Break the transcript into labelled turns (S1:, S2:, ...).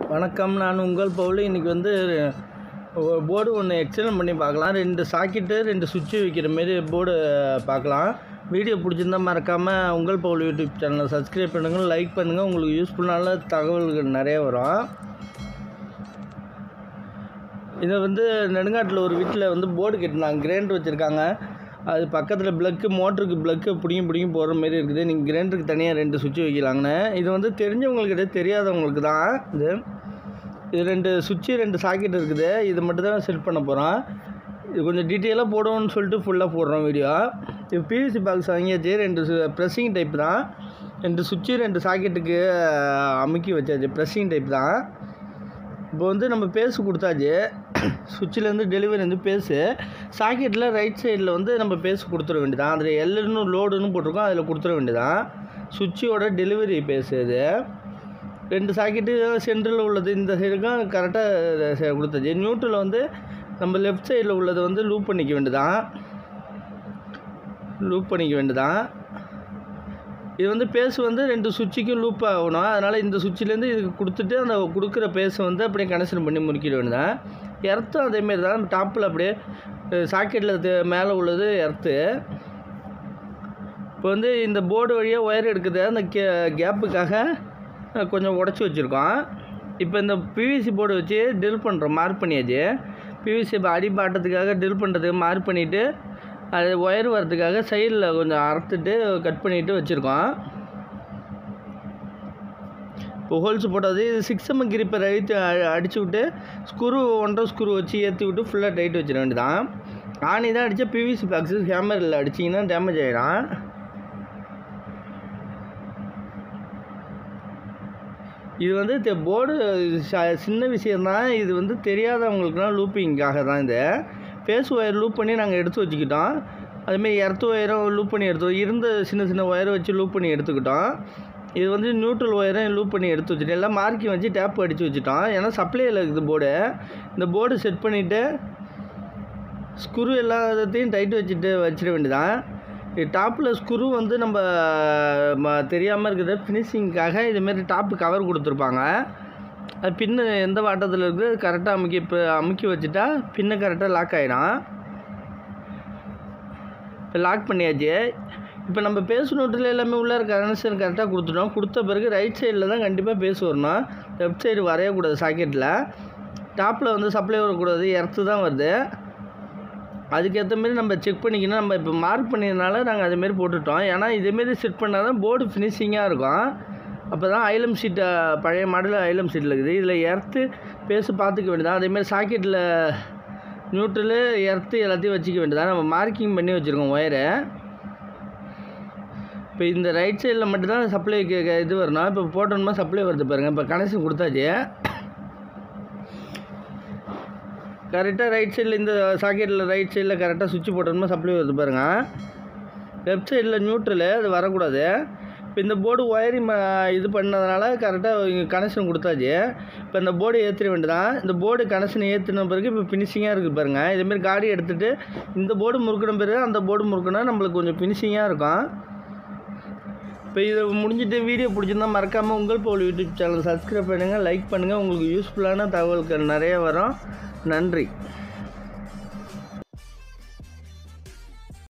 S1: வணக்கம் நான் உங்கள் பவுல் இன்றைக்கி வந்து போர்டு ஒன்று எக்ஸ்டெண்ட் பண்ணி பார்க்கலாம் ரெண்டு சாக்கெட்டு ரெண்டு சுவிட்சு வைக்கிற மாரி போர்டு பார்க்கலாம் வீடியோ பிடிச்சிருந்தா மறக்காமல் உங்கள் பவுல் யூடியூப் சேனலை சப்ஸ்கிரைப் பண்ணுங்கள் லைக் பண்ணுங்கள் உங்களுக்கு யூஸ்ஃபுல்லான தகவல்கள் நிறைய வரும் இதை வந்து நெடுங்காட்டில் ஒரு வீட்டில் வந்து போர்டு கட்டினாங்க கிரைண்டர் வச்சுருக்காங்க அது பக்கத்தில் ப்ளக்கு மோட்டருக்கு ப்ளக்கு பிடிங்கி பிடிங்கி போடுற மாரி இருக்குது நீங்கள் கிரைண்டருக்கு தனியாக ரெண்டு சுவிட்ச் வைக்கலாங்கண்ணே இது வந்து தெரிஞ்சவங்களுக்கு கிடையாது தெரியாதவங்களுக்கு தான் இது இது ரெண்டு சுவிட்சு ரெண்டு சாக்கெட் இருக்குது இது மட்டும் தான் செட் பண்ண போகிறோம் இது கொஞ்சம் டீட்டெயிலாக போடுவோம்னு சொல்லிட்டு ஃபுல்லாக போடுறோம் வீடியோ இது பிவிசி பாக்ஸ் வாங்கியாச்சு ரெண்டு ப்ரெஸ்ஸிங் டைப் தான் ரெண்டு சுவிட்சு ரெண்டு சாக்கெட்டுக்கு அமுக்கி வச்சாச்சு ப்ரெஸ்ஸிங் டைப் தான் இப்போ வந்து நம்ம பேஸு கொடுத்தாச்சு சுவிட்சிலேருந்து டெலிவரி வந்து பேஸு சாக்கெட்டில் ரைட் சைடில் வந்து நம்ம பேஸு கொடுத்துட வேண்டியதான் அதில் எல்லுன்னு லோடுன்னு போட்டிருக்கோம் அதில் கொடுத்துட வேண்டியதான் சுவிட்சோட டெலிவரி பேஸு இது ரெண்டு சாக்கெட்டு சென்டரில் உள்ளது இந்த சைடுக்கும் கரெக்டாக கொடுத்தாச்சு நியூட்ரல் வந்து நம்ம லெஃப்ட் சைடில் உள்ளது வந்து லூப் பண்ணிக்க வேண்டியதான் லூப் பண்ணிக்க வேண்டியதான் இது வந்து பேஸ் வந்து ரெண்டு சுவிட்சுக்கும் லூப் ஆகணும் அதனால் இந்த சுவிட்சிலேருந்து இதுக்கு கொடுத்துட்டு அந்த கொடுக்குற பேஸை வந்து அப்படியே கனெக்ஷன் பண்ணி முறுக்கிட வேண்டியதான் எர்த்தும் அதேமாரி தான் டாப்பில் அப்படியே சாக்கெட்டில் மேலே உள்ளது எர்த்து இப்போ வந்து இந்த போர்டு வழியாக ஒயர் எடுக்குது அந்த கே கேப்புக்காக கொஞ்சம் உடச்சி வச்சுருக்கோம் இப்போ இந்த பிவிசி போர்டு வச்சு டில் பண்ணுறோம் மார்க் பண்ணியாச்சு பிவிசி இப்போ அடிபாட்டத்துக்காக டில் பண்ணுறதுக்கு மார்க் பண்ணிவிட்டு அது ஒயர் வரதுக்காக சைடில் கொஞ்சம் அறுத்துட்டு கட் பண்ணிவிட்டு வச்சுருக்கோம் இப்போ ஹோல்ஸ் போட்டது இது சிக்ஸ் எம் கிரிப்பர் அழித்து அடிச்சு விட்டு ஸ்க்ரூ ஒன்றரை ஸ்க்ரூ வச்சு ஏற்றி விட்டு ஃபுல்லாக டைட் வச்சிட வேண்டியதான் ஆணி தான் அடித்தா பிவிசி பாக்ஸு ஹேமரில் அடிச்சிங்கன்னா டேமேஜ் ஆகிடும் இது வந்து போர்டு சின்ன விஷயந்தான் இது வந்து தெரியாதவங்களுக்குலாம் லூப்பிங்காக தான் இது ஃபேஸ் ஒயர் லூப் பண்ணி நாங்கள் எடுத்து வச்சுக்கிட்டோம் அதுமாரி எர்த்து ஒயரும் லூப் பண்ணி எடுத்து இருந்த சின்ன சின்ன ஒயரை வச்சு லூப் பண்ணி எடுத்துக்கிட்டோம் இது வந்து நியூட்ரல் ஒயரும் லூப் பண்ணி எடுத்து வச்சுட்டோம் எல்லாம் மார்க்கிங் வச்சு டேப் அடித்து வச்சுட்டோம் ஏன்னா சப்ளையில் இருக்குது போர்டு இந்த போர்டு செட் பண்ணிவிட்டு ஸ்க்ரூ எல்லாத்தையும் டைட் வச்சுட்டு வச்சிட வேண்டியதான் டாப்பில் ஸ்க்ரூ வந்து நம்ம தெரியாமல் இருக்குது ஃபினிஷிங்க்காக இதுமாரி டாப்பு கவர் கொடுத்துருப்பாங்க அது பின்னு எந்த வாட்டத்தில் இருக்குது கரெக்டாக அமுக்கி இப்போ அமுக்கி வச்சுட்டா பின்னு கரெக்டாக லாக் ஆகிடும் இப்போ லாக் பண்ணியாச்சு இப்போ நம்ம பேசு நோட்டில் எல்லாமே உள்ளே இருக்க கனெக்ஷன் கரெக்டாக கொடுத்துட்டோம் கொடுத்த பிறகு ரைட் சைடில் தான் கண்டிப்பாக பேச வரணும் லெஃப்ட் சைடு வரையக்கூடாது சாக்கெட்டில் டாப்பில் வந்து சப்ளை வரக்கூடாது எர்த்து தான் வருது அதுக்கேற்ற மாரி நம்ம செக் பண்ணிக்கணும் நம்ம இப்போ மார்க் பண்ணியதுனால நாங்கள் அதேமாரி போட்டுட்டோம் ஏன்னா இதேமாரி செட் பண்ணால் தான் போர்டு ஃபினிஷிங்காக இருக்கும் அப்போ தான் ஐலம் சீட்டை பழைய மாடல் ஐலம் சீட்டில் இருக்குது இதில் எர்த்து பேசு பார்த்துக்க வேண்டியதான் அதேமாரி சாக்கெட்டில் நியூட்ரலு எர்த்து எல்லாத்தையும் வச்சுக்க வேண்டியதான் நம்ம மார்க்கிங் பண்ணி வச்சுருக்கோம் ஒயரை இப்போ இந்த ரைட் சைடில் மட்டும்தான் சப்ளை இது வரணும் இப்போ போட்டோம்னா சப்ளை வருது பாருங்கள் இப்போ கனெக்ஷன் கொடுத்தாச்சு கரெக்டாக ரைட் சைடில் இந்த சாக்கெட்டில் ரைட் சைடில் கரெக்டாக சுவிட்ச் போட்டோம்னா சப்ளை வருது பாருங்கள் லெஃப்ட் சைடில் நியூட்ரலு அது வரக்கூடாது இப்போ இந்த போர்டு ஒயரிங் இது பண்ணதுனால கரெக்டாக கனெக்ஷன் கொடுத்தாச்சு இப்போ இந்த போர்டு ஏற்றிட வேண்டியதான் இந்த போர்டு கனெக்ஷன் ஏற்றின பிறகு இப்போ ஃபினிஷிங்காக இருக்குது பாருங்கள் இதேமாரி காடி எடுத்துகிட்டு இந்த போர்டு முறுக்கின பிறகு அந்த போர்டு முறுக்கினா நம்மளுக்கு கொஞ்சம் ஃபினிஷிங்காக இருக்கும் இப்போ இதை முடிஞ்சிட்டு வீடியோ பிடிச்சிருந்தா மறக்காமல் உங்கள் போல் யூடியூப் சேனல் சப்ஸ்கிரைப் பண்ணுங்கள் லைக் பண்ணுங்கள் உங்களுக்கு யூஸ்ஃபுல்லான தகவல்கள் நிறைய வரும் நன்றி